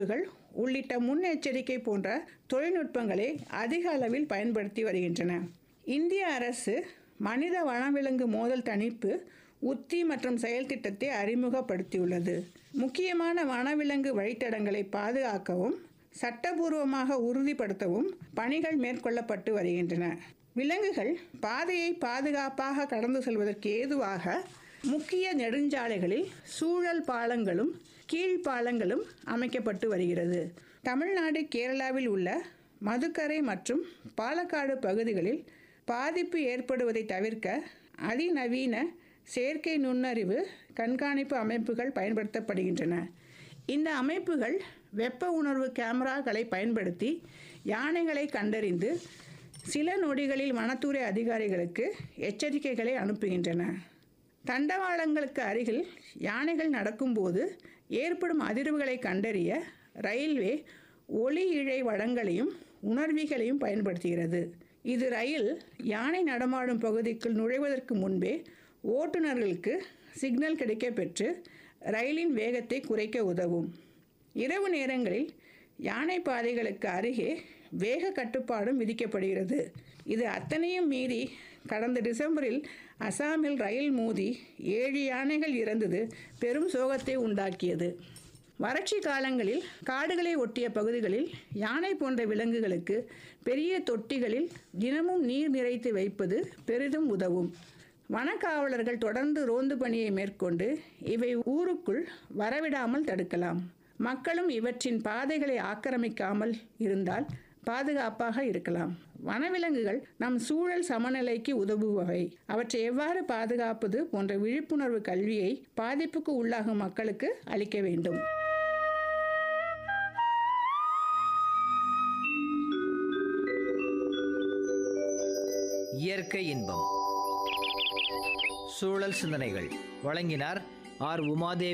கள் உள்ளிட்ட முன்னெச்சரிக்கை போன்ற தொழில்நுட்பங்களை அதிக அளவில் பயன்படுத்தி வருகின்றன இந்திய அரசு மனித வனவிலங்கு மோதல் தணிப்பு உத்தி மற்றும் செயல் திட்டத்தை அறிமுகப்படுத்தியுள்ளது முக்கியமான வனவிலங்கு வழித்தடங்களை பாதுகாக்கவும் சட்டபூர்வமாக உறுதிப்படுத்தவும் பணிகள் மேற்கொள்ளப்பட்டு வருகின்றன விலங்குகள் பாதையை பாதுகாப்பாக கடந்து செல்வதற்கு ஏதுவாக முக்கிய நெடுஞ்சாலைகளில் சூழல் பாலங்களும் கீழ்ப்பாலங்களும் அமைக்கப்பட்டு வருகிறது தமிழ்நாடு கேரளாவில் உள்ள மதுக்கரை மற்றும் பாலக்காடு பகுதிகளில் பாதிப்பு ஏற்படுவதை தவிர்க்க அதிநவீன செயற்கை நுண்ணறிவு கண்காணிப்பு அமைப்புகள் பயன்படுத்தப்படுகின்றன இந்த அமைப்புகள் வெப்ப உணர்வு கேமராக்களை பயன்படுத்தி யானைகளை கண்டறிந்து சில நொடிகளில் வனத்துறை அதிகாரிகளுக்கு எச்சரிக்கைகளை அனுப்புகின்றன தண்டவாளங்களுக்கு அருகில் யானைகள் நடக்கும்போது ஏற்படும் அதிர்வுகளை கண்டறிய ரயில்வே ஒளி இழை வளங்களையும் உணர்விகளையும் பயன்படுத்துகிறது இது ரயில் யானை நடமாடும் பகுதிக்குள் நுழைவதற்கு முன்பே ஓட்டுநர்களுக்கு சிக்னல் கிடைக்கப் பெற்று ரயிலின் வேகத்தை குறைக்க உதவும் இரவு நேரங்களில் யானை பாதைகளுக்கு அருகே வேக கட்டுப்பாடும் விதிக்கப்படுகிறது இது அத்தனையும் மீறி கடந்த டிசம்பரில் அசாமில் ரயில் மோதி ஏழு யானைகள் இறந்தது பெரும் சோகத்தை உண்டாக்கியது வறட்சி காலங்களில் காடுகளை ஒட்டிய பகுதிகளில் யானை போன்ற விலங்குகளுக்கு பெரிய தொட்டிகளில் தினமும் நீர் நிறைத்து வைப்பது பெரிதும் உதவும் வனக்காவலர்கள் தொடர்ந்து ரோந்து பணியை மேற்கொண்டு இவை ஊருக்குள் வரவிடாமல் தடுக்கலாம் மக்களும் இவற்றின் பாதைகளை ஆக்கிரமிக்காமல் இருந்தால் பாதுகாப்பாக இருக்கலாம் வனவிலங்குகள் நம் சூழல் சமநிலைக்கு உதவுபவை அவற்றை எவ்வாறு பாதுகாப்பது போன்ற விழிப்புணர்வு கல்வியை பாதிப்புக்கு உள்ளாகும் மக்களுக்கு அளிக்க வேண்டும் இயற்கை இன்பம் சூழல் சிந்தனைகள் வழங்கினார் ஆர் உமாதேவி